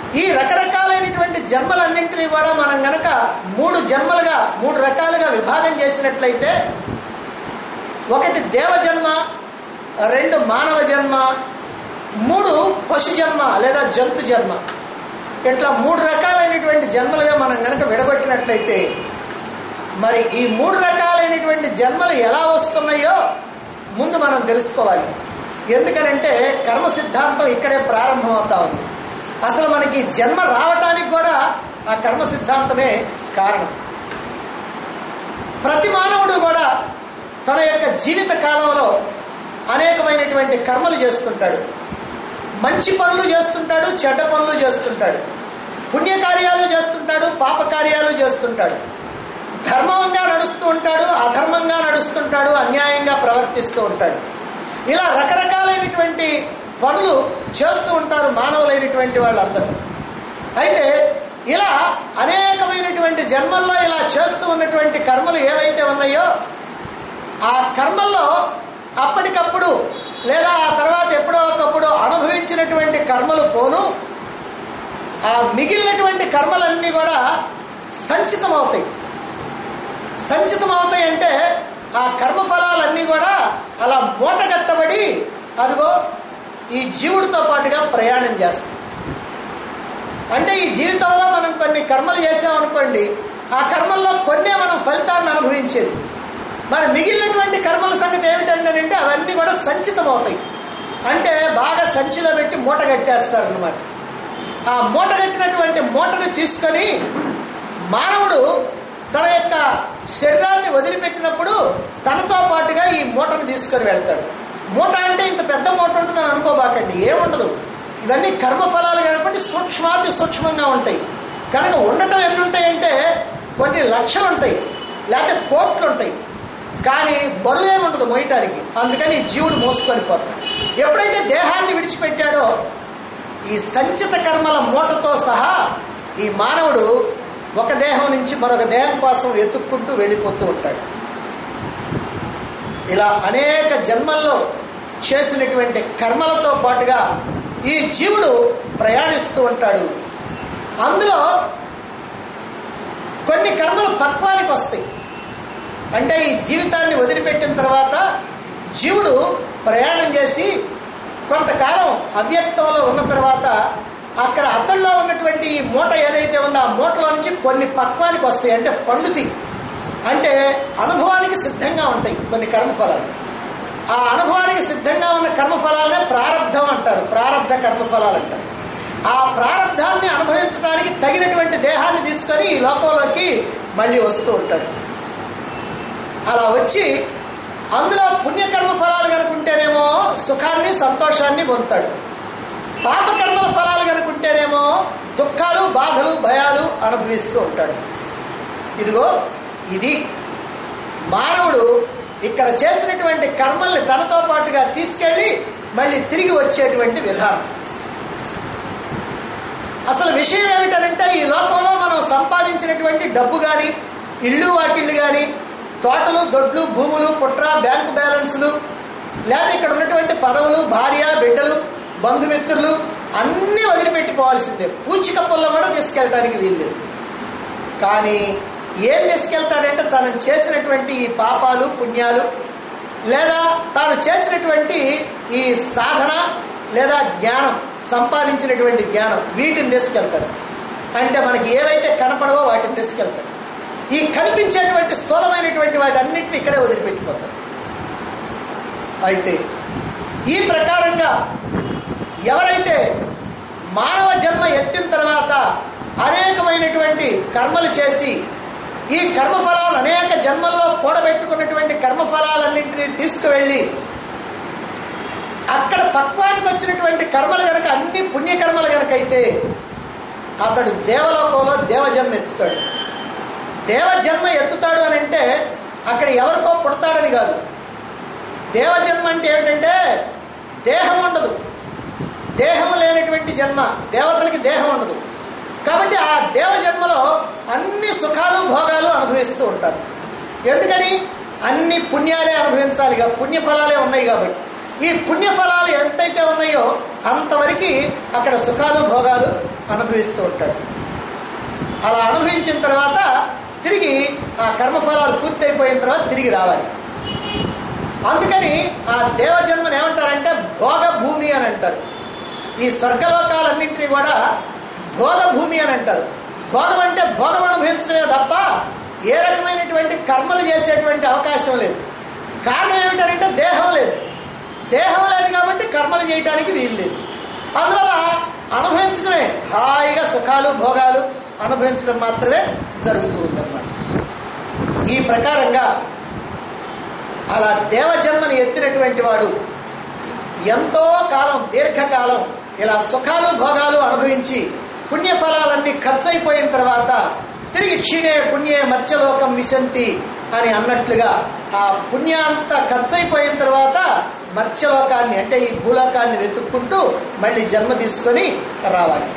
ఈ రకరకాలైనటువంటి జన్మలన్నింటినీ కూడా మనం గనక మూడు జన్మలుగా మూడు రకాలుగా విభాగం చేసినట్లయితే ఒకటి దేవ జన్మ రెండు మానవ జన్మ మూడు పశు జన్మ లేదా జంతు జన్మ ఇట్లా మూడు రకాలైనటువంటి జన్మలుగా మనం గనక విడగొట్టినట్లయితే మరి ఈ మూడు రకాలైనటువంటి జన్మలు ఎలా వస్తున్నాయో ముందు మనం తెలుసుకోవాలి ఎందుకనంటే కర్మ సిద్ధాంతం ఇక్కడే ప్రారంభం అవుతా ఉంది అసలు మనకి జన్మ రావటానికి కూడా ఆ కర్మ సిద్ధాంతమే కారణం ప్రతి మానవుడు కూడా తన యొక్క జీవిత కాలంలో అనేకమైనటువంటి కర్మలు చేస్తుంటాడు మంచి పనులు చేస్తుంటాడు చెడ్డ పనులు చేస్తుంటాడు పుణ్యకార్యాలు చేస్తుంటాడు పాపకార్యాలు చేస్తుంటాడు ధర్మంగా నడుస్తూ ఉంటాడు అధర్మంగా నడుస్తుంటాడు అన్యాయంగా ప్రవర్తిస్తూ ఉంటాడు ఇలా రకరకాలైనటువంటి పనులు చేస్తూ ఉంటారు మానవులైనటువంటి వాళ్ళందరూ అయితే ఇలా అనేకమైనటువంటి జన్మల్లో ఇలా చేస్తూ ఉన్నటువంటి కర్మలు ఏవైతే ఉన్నాయో ఆ కర్మల్లో అప్పటికప్పుడు లేదా ఆ తర్వాత ఎప్పుడో ఒకప్పుడు అనుభవించినటువంటి కర్మలు పోను ఆ మిగిలినటువంటి కర్మలన్నీ కూడా సంచితం అవుతాయి సంచితం అవుతాయి అంటే ఆ కర్మఫలాలన్నీ కూడా అలా మూటగట్టబడి అదిగో ఈ జీవుడితో పాటుగా ప్రయాణం చేస్తాయి అంటే ఈ జీవితంలో మనం కొన్ని కర్మలు చేసామనుకోండి ఆ కర్మల్లో కొన్నే మనం ఫలితాన్ని అనుభవించేది మరి మిగిలినటువంటి కర్మల సంగతి ఏమిటంటే అవన్నీ కూడా సంచితం అవుతాయి అంటే బాగా సంచిలో పెట్టి మూట కట్టేస్తారనమాట ఆ మూట కట్టినటువంటి మూటని తీసుకొని మానవుడు తన యొక్క శరీరాన్ని వదిలిపెట్టినప్పుడు తనతో పాటుగా ఈ మూటను తీసుకొని వెళ్తాడు మూట అంటే ఇంత పెద్ద మూట ఉంటుందని అనుకోబాకండి ఏముండదు ఇవన్నీ కర్మఫలాలు కాబట్టి సూక్ష్మాతి సూక్ష్మంగా ఉంటాయి కనుక ఉండటం ఎన్ని ఉంటాయంటే కొన్ని లక్షలు ఉంటాయి లేకపోతే కోట్లు ఉంటాయి కానీ బరువే ఉండదు మోయటానికి అందుకని ఈ జీవుడు మోసుకొని పోతాడు ఎప్పుడైతే దేహాన్ని విడిచిపెట్టాడో ఈ సంచిత కర్మల మూటతో సహా ఈ మానవుడు ఒక దేహం నుంచి మరొక దేహం కోసం వెతుక్కుంటూ వెళ్ళిపోతూ ఉంటాడు ఇలా అనేక జన్మల్లో చేసినటువంటి కర్మలతో పాటుగా ఈ జీవుడు ప్రయాణిస్తూ ఉంటాడు అందులో కొన్ని కర్మలు పక్వానికి వస్తాయి అంటే ఈ జీవితాన్ని వదిలిపెట్టిన తర్వాత జీవుడు ప్రయాణం చేసి కొంతకాలం అవ్యక్తంలో ఉన్న తర్వాత అక్కడ అతల్లో ఉన్నటువంటి ఈ మూట ఏదైతే ఉందో ఆ మూటలో నుంచి కొన్ని పక్వానికి వస్తాయి అంటే పండుతి అంటే అనుభవానికి సిద్ధంగా ఉంటాయి కొన్ని కర్మఫలాలు ఆ అనుభవానికి సిద్ధంగా ఉన్న కర్మఫలాలనే ప్రారంధం అంటారు ప్రారంధ కర్మఫలాలు అంటారు ఆ ప్రారంధాన్ని అనుభవించడానికి తగినటువంటి దేహాన్ని తీసుకొని ఈ లోకంలోకి మళ్ళీ వస్తూ ఉంటాడు అలా వచ్చి అందులో పుణ్యకర్మ ఫలాలు కనుకుంటేనేమో సుఖాన్ని సంతోషాన్ని పొందుతాడు పాపకర్మల ఫలాలు కనుకుంటేనేమో దుఃఖాలు బాధలు భయాలు అనుభవిస్తూ ఉంటాడు ఇదిగో ఇది మానవుడు ఇక్కడ చేసినటువంటి కర్మల్ని తనతో పాటుగా తీసుకెళ్లి మళ్ళీ తిరిగి వచ్చేటువంటి విధానం అసలు విషయం ఏమిటనంటే ఈ లోకంలో మనం సంపాదించినటువంటి డబ్బు కానీ ఇళ్ళు వాకిళ్ళు కానీ తోటలు దొడ్లు భూములు పుట్ర బ్యాంకు బ్యాలెన్స్లు లేదా ఇక్కడ ఉన్నటువంటి పదవులు భార్య బిడ్డలు బంధుమిత్రులు అన్నీ వదిలిపెట్టిపోవాల్సిందే పూచికప్పుల్లో కూడా తీసుకెళ్ళడానికి వీల్లేదు కానీ ఏం తీసుకెళ్తాడంటే తను చేసినటువంటి ఈ పాపాలు పుణ్యాలు లేదా తాను చేసినటువంటి ఈ సాధన లేదా జ్ఞానం సంపాదించినటువంటి జ్ఞానం వీటిని తీసుకెళ్తాడు అంటే మనకి ఏవైతే కనపడవో వాటిని తీసుకెళ్తాడు ఈ కనిపించేటువంటి స్థూలమైనటువంటి వాటి అన్నింటిని ఇక్కడే వదిలిపెట్టిపోతాడు అయితే ఈ ప్రకారంగా ఎవరైతే మానవ జన్మ ఎత్తిన తర్వాత అనేకమైనటువంటి కర్మలు చేసి ఈ కర్మఫలాలు అనేక జన్మల్లో కూడబెట్టుకున్నటువంటి కర్మఫలాలన్నింటినీ తీసుకువెళ్ళి అక్కడ పక్వానికి వచ్చినటువంటి కర్మలు గనక అన్ని పుణ్యకర్మలు గనక అయితే అతడు దేవలోకంలో దేవజన్మ ఎత్తుతాడు దేవజన్మ ఎత్తుతాడు అని అంటే అక్కడ ఎవరికో పుడతాడని కాదు దేవజన్మ అంటే ఏమిటంటే దేహం ఉండదు దేహం లేనటువంటి జన్మ దేవతలకి దేహం ఉండదు కాబట్టి ఆ దేవ జన్మలో అన్ని సుఖాలు భోగాలు అనుభవిస్తూ ఉంటారు ఎందుకని అన్ని పుణ్యాలే అనుభవించాలిగా పుణ్యఫలాలే ఉన్నాయి కాబట్టి ఈ పుణ్యఫలాలు ఎంతైతే ఉన్నాయో అంతవరకు అక్కడ సుఖాలు భోగాలు అనుభవిస్తూ ఉంటాడు అలా అనుభవించిన తర్వాత తిరిగి ఆ కర్మఫలాలు పూర్తయిపోయిన తర్వాత తిరిగి రావాలి అందుకని ఆ దేవజన్మని ఏమంటారంటే భోగ భూమి అని అంటారు ఈ స్వర్గలోకాలన్నింటినీ కూడా భోగ భూమి అని అంటారు భోగం అంటే భోగం అనుభవించడమే తప్ప ఏ రకమైనటువంటి కర్మలు చేసేటువంటి అవకాశం లేదు కారణం ఏమిటంటే దేహం లేదు దేహం లేదు కాబట్టి కర్మలు చేయడానికి వీలు లేదు అందువల్ల అనుభవించడమే హాయిగా సుఖాలు భోగాలు అనుభవించడం మాత్రమే జరుగుతూ ఉందన్నమాట ఈ ప్రకారంగా అలా దేవజన్మని ఎత్తినటువంటి వాడు ఎంతో కాలం దీర్ఘకాలం ఇలా సుఖాలు భోగాలు అనుభవించి పుణ్యఫలాలన్నీ ఖర్చయిపోయిన తర్వాత తిరిగి క్షీణే పుణ్యే మత్స్యలోకం విశంతి అని అన్నట్లుగా ఆ పుణ్యాంతా ఖర్చయిపోయిన తర్వాత మత్స్యలోకాన్ని అంటే ఈ భూలోకాన్ని వెతుక్కుంటూ మళ్ళీ జన్మ తీసుకొని రావాలి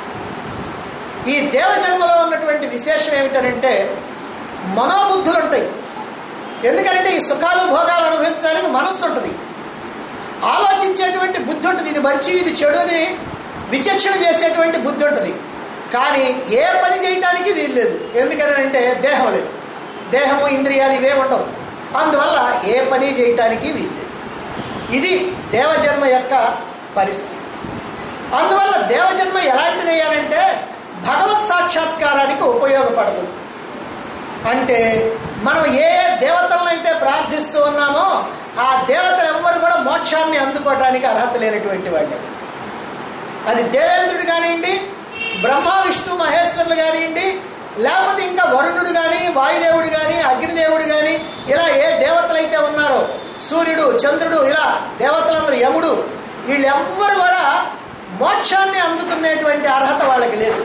ఈ దేవజన్మలో ఉన్నటువంటి విశేషం ఏమిటనంటే మనోబుద్ధులు ఉంటాయి ఎందుకంటే ఈ సుఖాలు భోగాలు అనుభవించడానికి మనస్సు ఉంటుంది ఆలోచించేటువంటి బుద్ధి ఉంటుంది ఇది మంచి ఇది చెడు అని విచక్షణ చేసేటువంటి బుద్ధి ఉంటుంది కానీ ఏ పని చేయటానికి వీల్లేదు ఎందుకని అంటే దేహం లేదు దేహము ఇంద్రియాలు ఇవే ఉండవు అందువల్ల ఏ పని చేయటానికి వీల్లేదు ఇది దేవజన్మ యొక్క పరిస్థితి అందువల్ల దేవజన్మ ఎలాంటిది అయ్యానంటే భగవత్ సాక్షాత్కారానికి ఉపయోగపడదు అంటే మనం ఏ ఏ దేవతలను అయితే ప్రార్థిస్తూ ఉన్నామో ఆ దేవతలు ఎవ్వరు కూడా మోక్షాన్ని అందుకోవడానికి అర్హత లేనటువంటి వాళ్ళే అది దేవేంద్రుడు కానివ్వండి బ్రహ్మ విష్ణు మహేశ్వరులు కానివ్వండి లేకపోతే ఇంకా వరుణుడు కానీ వాయుదేవుడు కానీ అగ్నిదేవుడు కానీ ఇలా ఏ దేవతలు అయితే ఉన్నారో సూర్యుడు చంద్రుడు ఇలా దేవతలందరూ యముడు వీళ్ళెవ్వరు కూడా మోక్షాన్ని అందుకునేటువంటి అర్హత వాళ్ళకి లేదు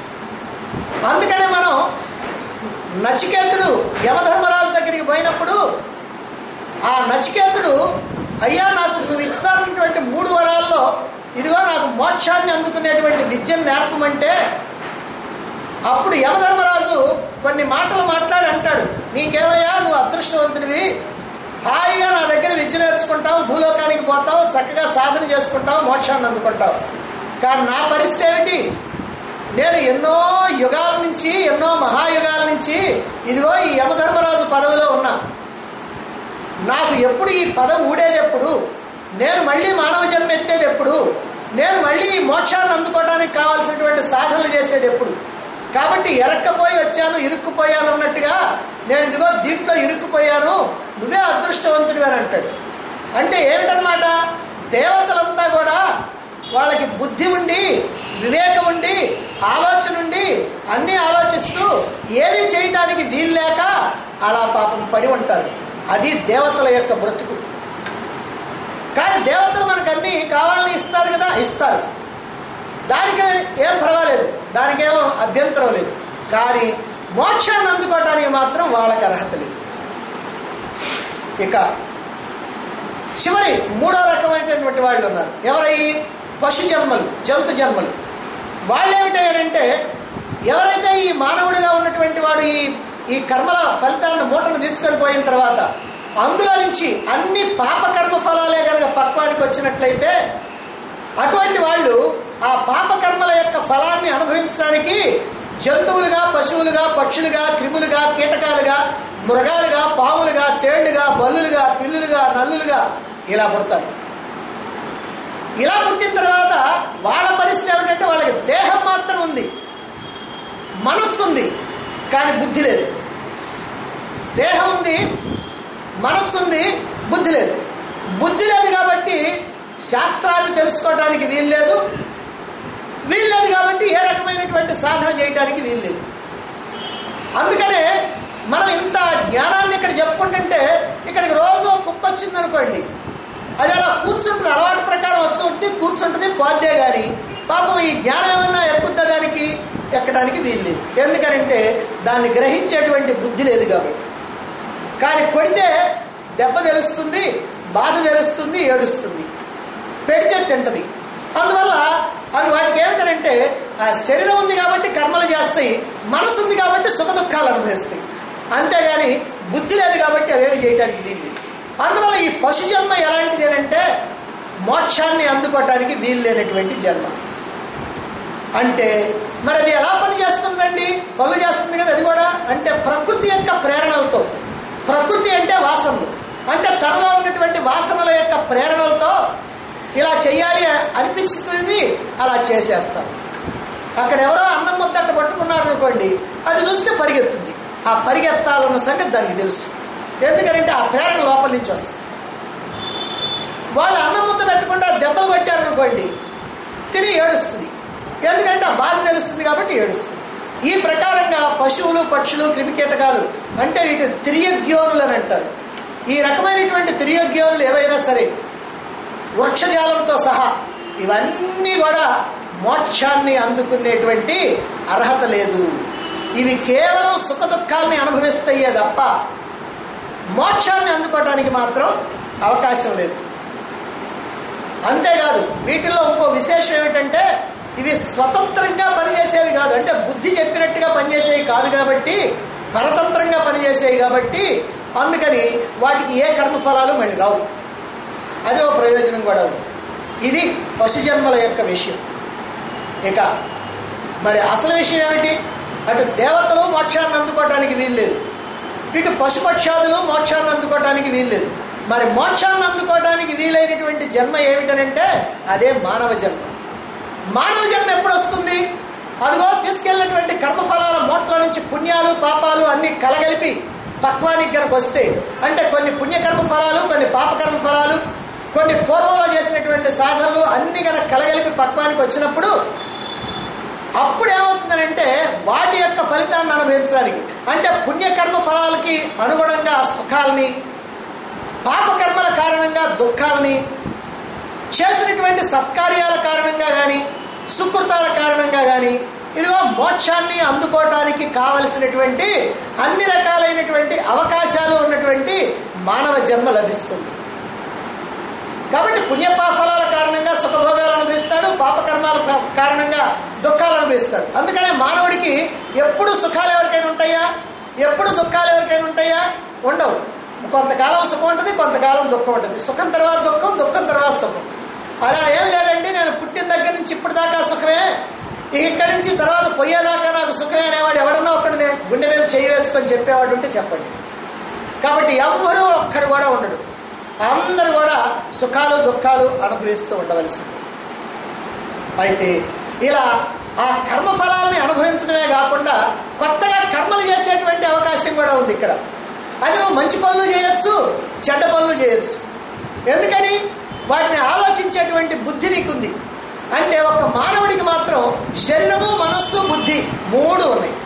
అందుకనే మనం నచికేతుడు యమధర్మరాజు దగ్గరికి పోయినప్పుడు ఆ నచికేతుడు అయ్యా నాకు నువ్వు ఇస్తానటువంటి మూడు వరాల్లో ఇదిగో నాకు మోక్షాన్ని అందుకునేటువంటి విద్యను నేర్పమంటే అప్పుడు యమధర్మరాజు కొన్ని మాటలు మాట్లాడి అంటాడు నీకేమయ్యా నువ్వు అదృష్టవంతుడివి హాయిగా నా దగ్గర విద్య నేర్చుకుంటావు భూలోకానికి పోతావు చక్కగా సాధన చేసుకుంటావు మోక్షాన్ని అందుకుంటావు కానీ నా పరిస్థితి ఏమిటి నేను ఎన్నో యుగాల నుంచి ఎన్నో మహాయుగాల నుంచి ఇదిగో ఈ యమధర్మరాజు పదవిలో ఉన్నా నాకు ఎప్పుడు ఈ పదవి ఊడేది ఎప్పుడు నేను మళ్ళీ మానవ జన్మ ఎత్తేది ఎప్పుడు నేను మళ్ళీ ఈ మోక్షాన్ని అందుకోవడానికి కావాల్సినటువంటి సాధనలు చేసేది ఎప్పుడు కాబట్టి ఎరక్కపోయి వచ్చాను ఇరుక్కుపోయాను అన్నట్టుగా నేను ఇదిగో దీంట్లో ఇరుక్కుపోయాను నువ్వే అదృష్టవంతుడు అని అంటాడు అంటే ఏమిటనమాట దేవతలంతా కూడా వాళ్ళకి బుద్ధి ఉండి వివేకం ఉండి ఆలోచన ఉండి అన్నీ ఆలోచిస్తూ ఏమీ చేయటానికి వీల్లేక అలా పాపం పడి ఉంటారు అది దేవతల యొక్క బ్రతుకు కానీ దేవతలు మనకు అన్ని కావాలని ఇస్తారు కదా ఇస్తారు దానికి ఏం పర్వాలేదు దానికేమో అభ్యంతరం లేదు కానీ మోక్షాన్ని అందుకోవడానికి మాత్రం వాళ్ళకి అర్హత లేదు ఇక చివరి మూడో రకమైనటువంటి వాళ్ళు ఉన్నారు ఎవరై పశు జన్మలు జంతు జన్మలు వాళ్ళు ఏమిటంటే ఎవరైతే ఈ మానవుడిగా ఉన్నటువంటి వాడు ఈ ఈ కర్మల ఫలితాన్ని మూటను తీసుకొని పోయిన తర్వాత అందులో నుంచి అన్ని పాపకర్మ ఫలాలే కనుక పక్వానికి వచ్చినట్లయితే అటువంటి వాళ్ళు ఆ పాపకర్మల యొక్క ఫలాన్ని అనుభవించడానికి జంతువులుగా పశువులుగా పక్షులుగా క్రిములుగా కీటకాలుగా మృగాలుగా పాములుగా తేళ్లుగా బల్లులుగా పిల్లులుగా నల్లులుగా ఇలా పుడతారు ఇలా పుట్టిన తర్వాత వాళ్ళ పరిస్థితి ఏమిటంటే వాళ్ళకి దేహం మాత్రం ఉంది మనస్సు ఉంది కానీ బుద్ధి లేదు దేహం ఉంది మనస్సు ఉంది బుద్ధి లేదు బుద్ధి లేదు కాబట్టి శాస్త్రాన్ని తెలుసుకోవడానికి వీల్లేదు వీల్లేదు కాబట్టి ఏ రకమైనటువంటి సాధన చేయడానికి వీల్లేదు అందుకనే మనం ఇంత జ్ఞానాన్ని ఇక్కడ చెప్పుకుంటుంటే ఇక్కడికి రోజు ఒక కుక్క వచ్చింది అనుకోండి అది అలా కూర్చుంటుంది అలవాటు ప్రకారం వచ్చి ఉంటుంది కూర్చుంటుంది పోద్దే గాని పాపం ఈ జ్ఞానం ఏమన్నా ఎక్కుద్దా దానికి ఎక్కడానికి వీల్లేదు ఎందుకనంటే దాన్ని గ్రహించేటువంటి బుద్ధి లేదు కాబట్టి కానీ కొడితే దెబ్బ తెలుస్తుంది బాధ తెలుస్తుంది ఏడుస్తుంది పెడితే తింటది అందువల్ల అవి వాటికి ఏమిటంటే ఆ శరీరం ఉంది కాబట్టి కర్మలు చేస్తాయి మనసు ఉంది కాబట్టి సుఖ దుఃఖాలు అనుభవిస్తాయి అంతేగాని బుద్ధి లేదు కాబట్టి అవేమి చేయడానికి వీల్లేదు అందువల్ల ఈ పశు జన్మ ఎలాంటిది అంటే మోక్షాన్ని అందుకోవటానికి వీలు లేనటువంటి జన్మ అంటే మరి అది ఎలా పని చేస్తుందండి పనులు చేస్తుంది కదా అది కూడా అంటే ప్రకృతి యొక్క ప్రేరణలతో ప్రకృతి అంటే వాసనలు అంటే తనలో ఉన్నటువంటి వాసనల యొక్క ప్రేరణలతో ఇలా చేయాలి అనిపిస్తుంది అలా చేసేస్తాం అక్కడ ఎవరో అన్నం ముద్దట్ట పట్టుకున్నారు అనుకోండి అది చూస్తే పరిగెత్తుంది ఆ పరిగెత్తాలన్న సంగతి దానికి తెలుసు ఎందుకంటే ఆ ప్రేరణ లోపల నుంచి వస్తుంది వాళ్ళు అన్నం ముద్ద పెట్టకుండా దెబ్బలు కొట్టారనుకోండి తిని ఏడుస్తుంది ఎందుకంటే ఆ బాధ తెలుస్తుంది కాబట్టి ఏడుస్తుంది ఈ ప్రకారంగా పశువులు పక్షులు క్రిమికీటకాలు అంటే వీటి తిరియజ్ఞోనులు అని అంటారు ఈ రకమైనటువంటి తిరియజ్ఞోనులు ఏవైనా సరే వృక్షజాలంతో సహా ఇవన్నీ కూడా మోక్షాన్ని అందుకునేటువంటి అర్హత లేదు ఇవి కేవలం సుఖ దుఃఖాలని అనుభవిస్తాయే తప్ప మోక్షాన్ని అందుకోవడానికి మాత్రం అవకాశం లేదు అంతేకాదు వీటిల్లో ఇంకో విశేషం ఏమిటంటే ఇవి స్వతంత్రంగా పనిచేసేవి కాదు అంటే బుద్ధి చెప్పినట్టుగా పనిచేసేవి కాదు కాబట్టి పరతంత్రంగా పనిచేసేవి కాబట్టి అందుకని వాటికి ఏ కర్మఫలాలు మళ్ళీ రావు అదే ఒక ప్రయోజనం కూడా ఉంది ఇది పశుజన్మల యొక్క విషయం ఇక మరి అసలు విషయం ఏమిటి అటు దేవతలు మోక్షాన్ని అందుకోవటానికి వీల్లేదు ఇటు పశుపక్షాదులు మోక్షాన్ని అందుకోవటానికి వీల్లేదు మరి మోక్షాన్ని అందుకోవటానికి వీలైనటువంటి జన్మ ఏమిటనంటే అదే మానవ జన్మ మానవ జన్మ ఎప్పుడు వస్తుంది అదిగో తీసుకెళ్ళినటువంటి కర్మఫలాల మోట్ల నుంచి పుణ్యాలు పాపాలు అన్ని కలగలిపి తత్వానికి గనక వస్తే అంటే కొన్ని పుణ్యకర్మ ఫలాలు కొన్ని పాపకర్మ ఫలాలు కొన్ని పూర్వంలో చేసినటువంటి సాధనలు అన్ని గనక కలగలిపి పక్వానికి వచ్చినప్పుడు అప్పుడు ఏమవుతుందంటే వాటి యొక్క ఫలితాన్ని అనుభవించడానికి అంటే పుణ్యకర్మ ఫలాలకి అనుగుణంగా సుఖాలని పాపకర్మల కారణంగా దుఃఖాలని చేసినటువంటి సత్కార్యాల కారణంగా కానీ సుకృతాల కారణంగా కానీ ఇదిగో మోక్షాన్ని అందుకోవటానికి కావలసినటువంటి అన్ని రకాలైనటువంటి అవకాశాలు ఉన్నటువంటి మానవ జన్మ లభిస్తుంది కాబట్టి పుణ్యపాఫలాల కారణంగా సుఖభోగాలు అనుభవిస్తాడు పాపకర్మాల కా- కారణంగా దుఃఖాలు అనుభవిస్తాడు అందుకనే మానవుడికి ఎప్పుడు సుఖాలు ఎవరికైనా ఉంటాయా ఎప్పుడు దుఃఖాలు ఎవరికైనా ఉంటాయా ఉండవు కొంతకాలం సుఖం ఉంటుంది కొంతకాలం దుఃఖం ఉంటుంది సుఖం తర్వాత దుఃఖం దుఃఖం తర్వాత సుఖం అలా ఏం లేదండి నేను పుట్టిన దగ్గర నుంచి ఇప్పటిదాకా సుఖమే ఇక ఇక్కడి నుంచి తర్వాత పోయేదాకా నాకు సుఖమే అనేవాడు ఎవడన్నా ఒక్కడినే గుండె మీద చేయి వేసుకొని చెప్పేవాడు ఉంటే చెప్పండి కాబట్టి ఎవ్వరూ ఒక్కడు కూడా ఉండడు అందరూ కూడా సుఖాలు దుఃఖాలు అనుభవిస్తూ ఉండవలసింది అయితే ఇలా ఆ కర్మ ఫలాలని అనుభవించడమే కాకుండా కొత్తగా కర్మలు చేసేటువంటి అవకాశం కూడా ఉంది ఇక్కడ అది నువ్వు మంచి పనులు చేయొచ్చు చెడ్డ పనులు చేయొచ్చు ఎందుకని వాటిని ఆలోచించేటువంటి బుద్ధి నీకుంది అంటే ఒక మానవుడికి మాత్రం శరీరము మనస్సు బుద్ధి మూడు ఉన్నాయి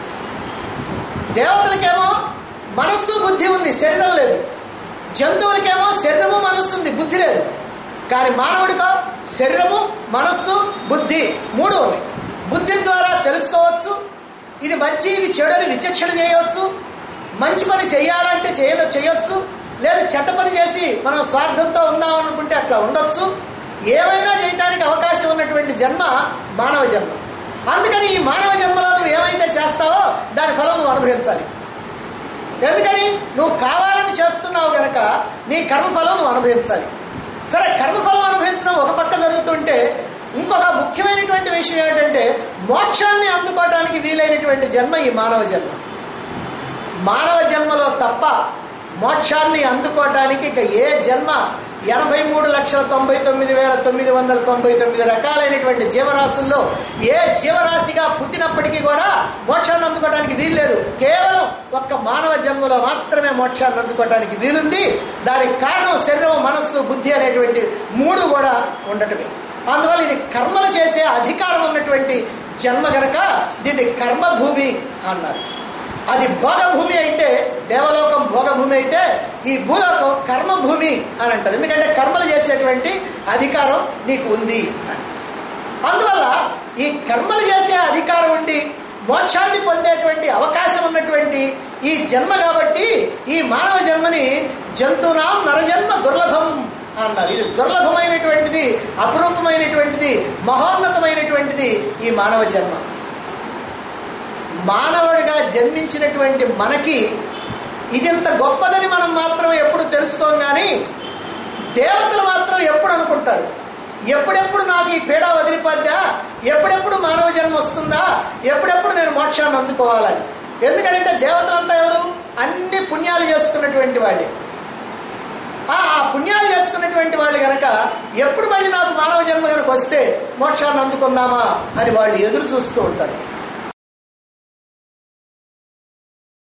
దేవతలకేమో మనస్సు బుద్ధి ఉంది శరీరం లేదు జంతువులకేమో శరీరము మనస్సు ఉంది బుద్ధి లేదు కానీ మానవుడికో శరీరము మనస్సు బుద్ధి మూడు ఉన్నాయి బుద్ధి ద్వారా తెలుసుకోవచ్చు ఇది మంచి ఇది చెడు అని విచక్షణ చేయవచ్చు మంచి పని చేయాలంటే చేయ చేయొచ్చు లేదా చెడ్డ పని చేసి మనం స్వార్థంతో ఉందాం అనుకుంటే అట్లా ఉండొచ్చు ఏమైనా చేయడానికి అవకాశం ఉన్నటువంటి జన్మ మానవ జన్మ అందుకని ఈ మానవ జన్మలో నువ్వు ఏమైతే చేస్తావో దాని ఫలం నువ్వు అనుభవించాలి ఎందుకని నువ్వు కావాలని చేస్తున్నావు గనక నీ కర్మఫలం నువ్వు అనుభవించాలి సరే కర్మఫలం అనుభవించడం ఒక పక్క జరుగుతుంటే ఇంకొక ముఖ్యమైనటువంటి విషయం ఏమిటంటే మోక్షాన్ని అందుకోవడానికి వీలైనటువంటి జన్మ ఈ మానవ జన్మ మానవ జన్మలో తప్ప మోక్షాన్ని అందుకోవటానికి ఇక ఏ జన్మ ఎనభై మూడు లక్షల తొంభై తొమ్మిది వేల తొమ్మిది వందల తొంభై తొమ్మిది రకాలైనటువంటి జీవరాశుల్లో ఏ జీవరాశిగా పుట్టినప్పటికీ కూడా మోక్షాన్ని అందుకోవడానికి వీల్లేదు కేవలం ఒక్క మానవ జన్మలో మాత్రమే మోక్షాన్ని అందుకోవడానికి వీలుంది దానికి కారణం శరీరం మనస్సు బుద్ధి అనేటువంటి మూడు కూడా ఉండటమే అందువల్ల ఇది కర్మలు చేసే అధికారం ఉన్నటువంటి జన్మ గనక దీన్ని కర్మభూమి అన్నారు అది భోగభూమి అయితే దేవలోకం భోగభూమి అయితే ఈ భూలోకం కర్మభూమి అని అంటారు ఎందుకంటే కర్మలు చేసేటువంటి అధికారం నీకు ఉంది అని అందువల్ల ఈ కర్మలు చేసే అధికారం ఉండి మోక్షాన్ని పొందేటువంటి అవకాశం ఉన్నటువంటి ఈ జన్మ కాబట్టి ఈ మానవ జన్మని జంతువునాం నరజన్మ దుర్లభం అన్నారు ఇది దుర్లభమైనటువంటిది అపురూపమైనటువంటిది మహోన్నతమైనటువంటిది ఈ మానవ జన్మ మానవుడిగా జన్మించినటువంటి మనకి ఇదింత గొప్పదని మనం మాత్రం ఎప్పుడు తెలుసుకోం కానీ దేవతలు మాత్రం ఎప్పుడు అనుకుంటారు ఎప్పుడెప్పుడు నాకు ఈ పీడ వదిలిపోద్దా ఎప్పుడెప్పుడు మానవ జన్మ వస్తుందా ఎప్పుడెప్పుడు నేను మోక్షాన్ని అందుకోవాలని ఎందుకంటే దేవతలంతా ఎవరు అన్ని పుణ్యాలు చేసుకున్నటువంటి వాళ్ళే ఆ ఆ పుణ్యాలు చేసుకున్నటువంటి వాళ్ళు గనక ఎప్పుడు మళ్ళీ నాకు మానవ జన్మ కనుక వస్తే మోక్షాన్ని అందుకుందామా అని వాళ్ళు ఎదురు చూస్తూ ఉంటారు